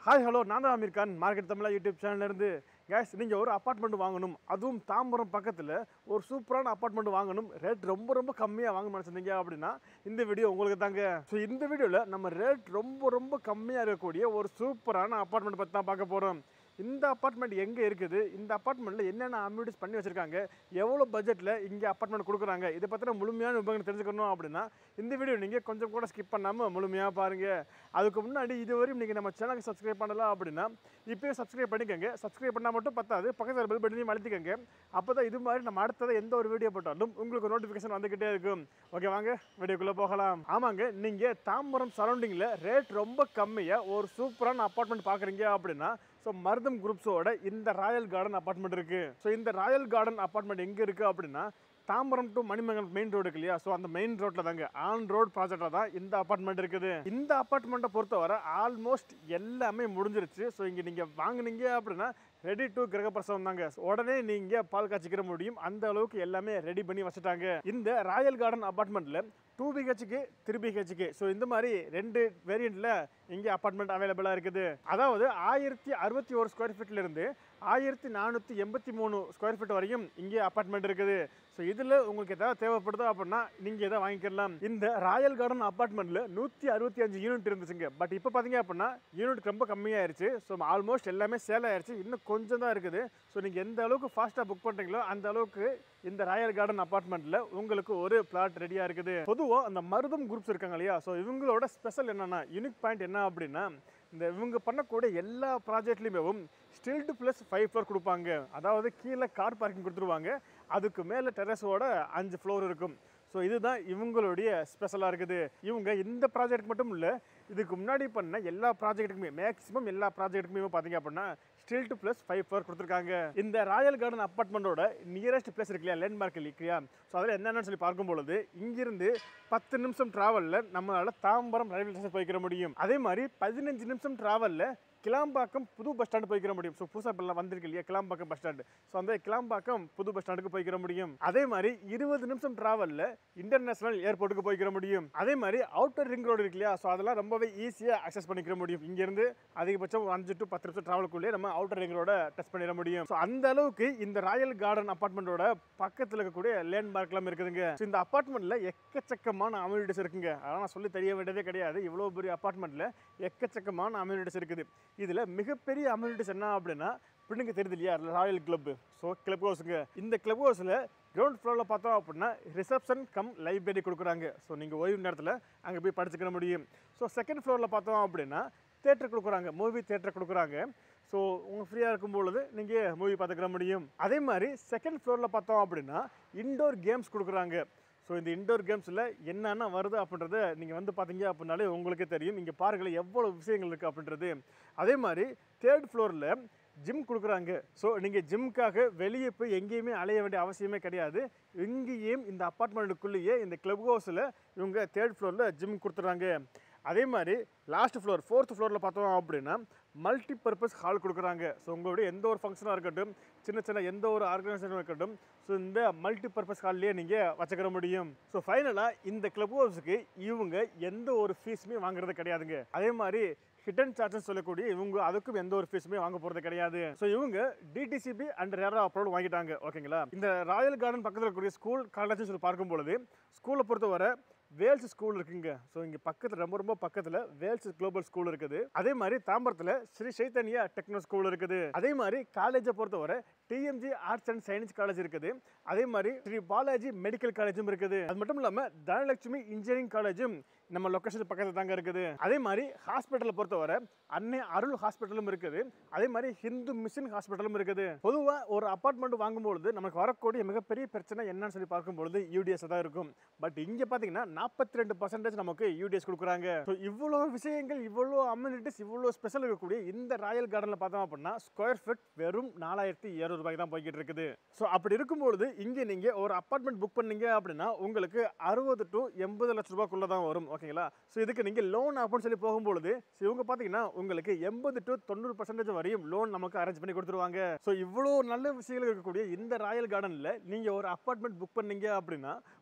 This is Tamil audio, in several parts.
ஹாய் ஹலோ நான் தான் அமீர் கான் மார்க்கெட் தமிழா யூடியூப் சேனல்லேருந்து கேஸ் நீங்கள் ஒரு அப்பார்ட்மெண்ட் வாங்கணும் அதுவும் தாம்பரம் பக்கத்தில் ஒரு சூப்பரான அப்பார்ட்மெண்ட் வாங்கணும் ரேட் ரொம்ப ரொம்ப கம்மியாக வாங்க நினச்சிருந்தீங்க அப்படின்னா இந்த வீடியோ உங்களுக்கு தாங்க ஸோ இந்த வீடியோவில் நம்ம ரேட் ரொம்ப ரொம்ப கம்மியாக இருக்கக்கூடிய ஒரு சூப்பரான அப்பார்ட்மெண்ட் பற்றி தான் பார்க்க போகிறோம் இந்த அப்பார்ட்மெண்ட் எங்கே இருக்குது இந்த அப்பார்ட்மெண்ட்டில் என்னென்ன அம்யூனிட்டிஸ் பண்ணி வச்சுருக்காங்க எவ்வளோ பட்ஜெட்டில் இங்கே அப்பார்ட்மெண்ட் கொடுக்குறாங்க இதை பற்றின முழுமையான விவரங்கள் தெரிஞ்சுக்கணும் அப்படின்னா இந்த வீடியோ நீங்கள் கொஞ்சம் கூட ஸ்கிப் பண்ணாமல் முழுமையாக பாருங்கள் அதுக்கு முன்னாடி இதுவரையும் நீங்கள் நம்ம சேனலுக்கு சப்ஸ்கிரைப் பண்ணலாம் அப்படின்னா இப்போயும் சப்ஸ்கிரைப் பண்ணிக்கோங்க சப்ஸ்கிரைப் பண்ணால் மட்டும் பத்தாது பக்கத்தில் பெல் பட்டனையும் அழுத்திக்கோங்க அப்போ தான் இது மாதிரி நம்ம அடுத்தது எந்த ஒரு வீடியோ போட்டாலும் உங்களுக்கு நோட்டிஃபிகேஷன் வந்துக்கிட்டே இருக்கும் ஓகே வாங்க வீடியோக்குள்ளே போகலாம் ஆமாங்க நீங்கள் தாம்பரம் சரௌண்டிங்கில் ரேட் ரொம்ப கம்மியாக ஒரு சூப்பரான அப்பார்ட்மெண்ட் பார்க்குறீங்க அப்படின்னா ஸோ மருதம் குரூப்ஸோட இந்த ராயல் கார்டன் அப்பார்ட்மெண்ட் இருக்குது ஸோ இந்த ராயல் கார்டன் அப்பார்ட்மெண்ட் எங்கே இருக்குது அப்படின்னா Tambaram to Manimangalam main road இருக்கு இல்லையா ஸோ அந்த மெயின் ரோட்டில் தாங்க ஆன் ரோட் ப்ராஜெக்டில் தான் இந்த அப்பார்ட்மெண்ட் இருக்குது இந்த அப்பார்ட்மெண்ட்டை பொறுத்தவரை ஆல்மோஸ்ட் எல்லாமே முடிஞ்சிருச்சு ஸோ இங்கே நீங்கள் வாங்குனீங்க அப்படின்னா ரெடி டு கிரகப்பிரசவம் தாங்க உடனே நீங்கள் பால் காய்ச்சிக்கிற முடியும் அந்த அளவுக்கு எல்லாமே ரெடி பண்ணி வச்சுட்டாங்க இந்த ராயல் கார்டன் அப்பார்ட்மெண்ட்டில் டூ பிஹெச்க்கு த்ரீ பிஹெச்க்கு ஸோ இந்த மாதிரி ரெண்டு வேரியண்ட்டில் இங்கே அப்பார்ட்மெண்ட் அவைலபிளாக இருக்குது அதாவது ஆயிரத்தி அறுபத்தி ஒரு ஸ்கொயர் ஃபீட்லேருந்து ஆயிரத்தி நானூற்றி எண்பத்தி மூணு ஸ்கொயர் ஃபீட் வரைக்கும் இங்கே அப்பார்ட்மெண்ட் இருக்குது ஸோ இதில் உங்களுக்கு எதாவது தேவைப்படுதோ அப்படின்னா நீங்கள் எதாவது வாங்கிக்கலாம் இந்த ராயல் கார்டன் அப்பார்ட்மெண்ட்டில் நூற்றி அறுபத்தி அஞ்சு யூனிட் இருந்துச்சுங்க பட் இப்போ பார்த்தீங்க அப்படின்னா யூனிட் ரொம்ப கம்மியாயிருச்சு ஸோ ஆல்மோஸ்ட் எல்லாமே சேல் ஆயிருச்சு இன்னும் கொஞ்சம் தான் இருக்குது ஸோ நீங்கள் எந்த அளவுக்கு ஃபாஸ்ட்டாக புக் பண்ணுறீங்களோ அந்த அளவுக்கு இந்த ராயல் கார்டன் அப்பார்ட்மெண்ட்டில் உங்களுக்கு ஒரு பிளாட் ரெடியாக இருக்குது பொதுவாக அந்த மருதம் குரூப்ஸ் இருக்காங்க இல்லையா ஸோ இவங்களோட ஸ்பெஷல் என்னென்னா யூனிக் பாயிண்ட் என்ன அப்படின்னா இந்த இவங்க பண்ணக்கூடிய எல்லா ப்ராஜெக்ட்லேயுமே ஸ்டில்டு ப்ளஸ் ஃபைவ் ஃப்ளோர் கொடுப்பாங்க அதாவது கீழே கார் பார்க்கிங் கொடுத்துருவாங்க அதுக்கு மேலே டெரஸோட அஞ்சு ஃப்ளோர் இருக்கும் ஸோ இதுதான் இவங்களுடைய ஸ்பெஷலாக இருக்குது இவங்க இந்த ப்ராஜெக்ட் மட்டும் இல்லை இதுக்கு முன்னாடி பண்ண எல்லா ப்ராஜெக்ட்டுக்குமே மேக்ஸிமம் எல்லா ப்ராஜெக்ட்டுக்குமே பார்த்தீங்க அப்படின்னா ஸ்டில்ட் ப்ளஸ் ஃபைவ் ஃப்ளோர் கொடுத்துருக்காங்க இந்த ராயல் கார்டன் அப்பார்ட்மெண்ட்டோட நியரஸ்ட் பிளேஸ் இருக்கு இல்லையா லேண்ட்மார்க் இல்லையா ஸோ அதில் என்னென்னு சொல்லி பார்க்கும் பொழுது இங்கிருந்து பத்து நிமிஷம் ட்ராவலில் நம்மளால் தாம்பரம் ரயில்வே ஸ்டேஷன் போய்க்கிற முடியும் அதே மாதிரி பதினஞ்சு நிமிஷம் ட்ராவலில் கிளாம்பாக்கம் புது பஸ் ஸ்டாண்டு போய்க்கிற முடியும் ஸோ புதுசாக இப்போ வந்திருக்கு இல்லையா கிளாம்பாக்கம் பஸ் ஸ்டாண்டு ஸோ அந்த கிளாம்பாக்கம் புது பஸ் ஸ்டாண்டுக்கு போய்க்கிற முடியும் அதே மாதிரி இருபது நிமிஷம் டிராவலில் இன்டர்நேஷனல் ஏர்போர்ட்டுக்கு போய்க்கிற முடியும் அதே மாதிரி அவுட்டர் ரிங் ரோடு இருக்கு இல்லையா ஸோ அதெல்லாம் ரொம்பவே ஈஸியாக அக்சஸ் பண்ணிக்கிற முடியும் இங்கேருந்து அதிகபட்சம் ஒரு அஞ்சு டு பத்து நிமிஷம் ட்ராவலுக்குள்ளே நம்ம அவுட்டர் ரிங் ரோட டச் பண்ணிட முடியும் ஸோ அந்த அளவுக்கு இந்த ராயல் கார்டன் அப்பார்ட்மெண்ட்டோட பக்கத்தில் இருக்கக்கூடிய லேண்ட்மார்க்லாம் இருக்குதுங்க ஸோ இந்த அப்பார்ட்மெண்ட்டில் எக்கச்சக்கமான அம்யூனிட்டிஸ் இருக்குங்க அதெல்லாம் நான் சொல்லி தெரிய வேண்டியதே கிடையாது இவ்வளோ பெரிய அப்பார்ட்மெண்ட்டில் எக்கச்சக்கமான அம்யூனிட்டிஸ் இருக்குது இதில் மிகப்பெரிய அம்யூனிட்டிஸ் என்ன அப்படின்னா பிள்ளைங்க தெரியுது இல்லையா ராயல் கிளப் ஸோ கிளப் ஹவுஸுங்க இந்த கிளப் ஹவுஸில் கிரவுண்ட் ஃப்ளோரில் பார்த்தோம் அப்படின்னா ரிசப்ஷன் கம் லைப்ரரி கொடுக்குறாங்க ஸோ நீங்கள் ஓய்வு நேரத்தில் அங்கே போய் படிச்சுக்கிற முடியும் ஸோ செகண்ட் ஃப்ளோரில் பார்த்தோம் அப்படின்னா தேட்டர் கொடுக்குறாங்க மூவி தேட்டர் கொடுக்குறாங்க ஸோ உங்கள் ஃப்ரீயாக இருக்கும் பொழுது நீங்கள் மூவி பார்த்துக்கிற முடியும் அதே மாதிரி செகண்ட் ஃப்ளோரில் பார்த்தோம் அப்படின்னா இண்டோர் கேம்ஸ் கொடுக்குறாங்க ஸோ இந்த இண்டோர் கேம்ஸில் என்னென்ன வருது அப்படின்றத நீங்கள் வந்து பார்த்தீங்க அப்படின்னாலே உங்களுக்கே தெரியும் இங்கே பாருங்களேன் எவ்வளோ விஷயங்கள் இருக்குது அப்படின்றது அதே மாதிரி தேர்ட் ஃப்ளோரில் ஜிம் கொடுக்குறாங்க ஸோ நீங்கள் ஜிம்க்காக வெளியே போய் எங்கேயுமே அலைய வேண்டிய அவசியமே கிடையாது இங்கேயும் இந்த அப்பார்ட்மெண்ட்டுக்குள்ளேயே இந்த கிளப் ஹவுஸில் இவங்க தேர்ட் ஃப்ளோரில் ஜிம் கொடுத்துட்றாங்க அதே மாதிரி லாஸ்ட் ஃப்ளோர் ஃபோர்த் ஃப்ளோரில் பார்த்தோம் அப்படின்னா மல்டி பர்பஸ் ஹால் கொடுக்குறாங்க ஸோ உங்களுடைய எந்த ஒரு ஃபங்க்ஷனாக இருக்கட்டும் சின்ன சின்ன எந்த ஒரு ஆர்கனைசேஷன் இருக்கட்டும் ஸோ இந்த மல்டி பர்பஸ் ஹால்லேயே நீங்கள் வச்சுக்கிற முடியும் ஸோ ஃபைனலாக இந்த கிளப் ஹவுஸுக்கு இவங்க எந்த ஒரு ஃபீஸுமே வாங்குறது கிடையாதுங்க அதே மாதிரி ஹிடன் சார்ஜஸ் சொல்லக்கூடிய இவங்க அதுக்கும் எந்த ஒரு ஃபீஸுமே வாங்க போகிறது கிடையாது ஸோ இவங்க டிடிசிபி அண்ட் ரேரா அப்ரோட் வாங்கிட்டாங்க ஓகேங்களா இந்த ராயல் கார்டன் பக்கத்தில் இருக்கக்கூடிய ஸ்கூல் காலேஜ் சொல்லி பார்க்கும் பொழுது ஸ்கூலை பொறுத்தவரை வேல்ஸ் ஸ்கூல் இருக்குங்க ஸோ இங்கே பக்கத்தில் ரொம்ப ரொம்ப பக்கத்தில் வேல்ஸ் குளோபல் ஸ்கூல் இருக்குது அதே மாதிரி தாம்பரத்தில் ஸ்ரீ சைத்தன்யா டெக்னோ ஸ்கூல் இருக்குது அதே மாதிரி காலேஜை பொறுத்தவரை TMG arts and science college இருக்குது அதே மாதிரி ஸ்ரீ பாலாஜி மெடிக்கல் காலேஜும் இருக்குது அது மட்டும் இல்லாமல் தனலட்சுமி இன்ஜினியரிங் காலேஜும் நம்ம லொக்கேஷன் பக்கத்தில் தாங்க இருக்குது அதே மாதிரி ஹாஸ்பிட்டலை பொறுத்தவரை அன்னை அருள் ஹாஸ்பிட்டலும் இருக்குது அதே மாதிரி ஹிந்து மிஷன் ஹாஸ்பிட்டலும் இருக்குது பொதுவாக ஒரு அப்பார்ட்மெண்ட் வாங்கும்பொழுது நமக்கு வரக்கூடிய மிகப்பெரிய பிரச்சனை என்னன்னு சொல்லி பார்க்கும்பொழுது யூடிஎஸ் தான் இருக்கும் பட் இங்கே பார்த்தீங்கன்னா நாற்பத்தி ரெண்டு பர்சன்டேஜ் நமக்கு யூடிஎஸ் கொடுக்குறாங்க ஸோ இவ்வளோ விஷயங்கள் இவ்வளோ அம்யூனிட்டிஸ் இவ்வளோ ஸ்பெஷல் இருக்கக்கூடிய இந்த ராயல் கார்டனில் பார்த்தோம் அப்படின்னா ஸ்கொயர் ஃபீட் வெறும் நாலாயிரத்தி இரநூறு ரூபாய்க்கு தான் போய்கிட்டு இருக்குது ஸோ அப்படி இருக்கும்பொழுது இங்கே நீங்கள் ஒரு அப்பார்ட்மெண்ட் புக் பண்ணீங்க அப்படின்னா உங்களுக்கு அறுபது டு எண்பது லட்ச ரூபாய்க்குள்ளே தான் வரும் ஓகேங்களா ஸோ இதுக்கு நீங்கள் லோன் அப்படின்னு சொல்லி போகும்பொழுது ஸோ இவங்க பார்த்தீங்கன்னா உங்களுக்கு எண்பது டு தொண்ணூறு பர்சன்டேஜ் வரையும் லோன் நமக்கு அரேஞ்ச் பண்ணி கொடுத்துருவாங்க ஸோ இவ்வளோ நல்ல விஷயங்கள் இருக்கக்கூடிய இந்த ராயல் கார்டனில் நீங்கள் ஒரு அப்பார்ட்மெண்ட் புக் பண்ணீங்க அப்படின்னா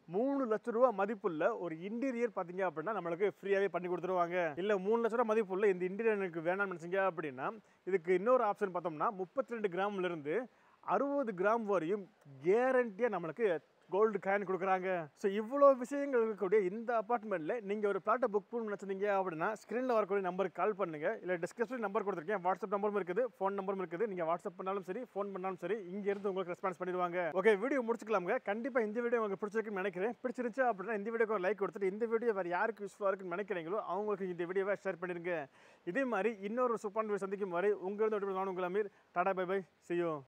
மூணு லட்ச ரூபா மதிப்புள்ள ஒரு இன்டீரியர் பார்த்தீங்க அப்படின்னா நம்மளுக்கு ஃப்ரீயாகவே பண்ணி கொடுத்துருவாங்க இல்லை மூணு லட்ச ரூபா மதிப்புள்ள இந்த இன்டீரியர் எனக்கு வேணாம்னு நினச்சிங்க அப்படின்னா இதுக்கு இன்னொரு ஆப்ஷன் பார்த்தோம்னா முப்பத்தி ரெண்டு கிராம்லேருந்து அறுபது கிராம் வரையும் கேரண்டியாக நம்மளுக்கு கோல்டு காயின் கொடுக்குறாங்க ஸோ இவ்வளோ விஷயங்கள் இருக்கக்கூடிய இந்த அப்பார்ட்மெண்ட்டில் நீங்கள் ஒரு பிளாட்டை புக் பண்ணி நினச்சிருந்தீங்க அப்படின்னா ஸ்க்ரீனில் வரக்கூடிய நம்பருக்கு கால் பண்ணுங்கள் இல்லை டிஸ்கிரிப்ஷன் நம்பர் கொடுத்துருக்கேன் வாட்ஸ்அப் நம்பரும் இருக்குது ஃபோன் நம்பரும் இருக்குது நீங்கள் வாட்ஸ்அப் பண்ணாலும் சரி ஃபோன் பண்ணாலும் சரி இங்கேருந்து உங்களுக்கு ரெஸ்பான்ஸ் பண்ணிடுவாங்க ஓகே வீடியோ முடிச்சுக்கலாமுங்க கண்டிப்பாக இந்த வீடியோ உங்களுக்கு பிடிச்சிருக்குன்னு நினைக்கிறேன் பிடிச்சிருந்துச்சு அப்படின்னா இந்த வீடியோக்கு ஒரு லைக் கொடுத்துட்டு இந்த வீடியோ வேறு யாருக்கு யூஸ்ஃபுல்லாக இருக்குன்னு நினைக்கிறீங்களோ அவங்களுக்கு இந்த வீடியோவை ஷேர் பண்ணிடுங்க இதே மாதிரி இன்னொரு சூப்பரான வீடியோ சந்திக்கும் வரை உங்களிருந்து நான் உங்கள் அமீர் டாடா பை பை செய்யும்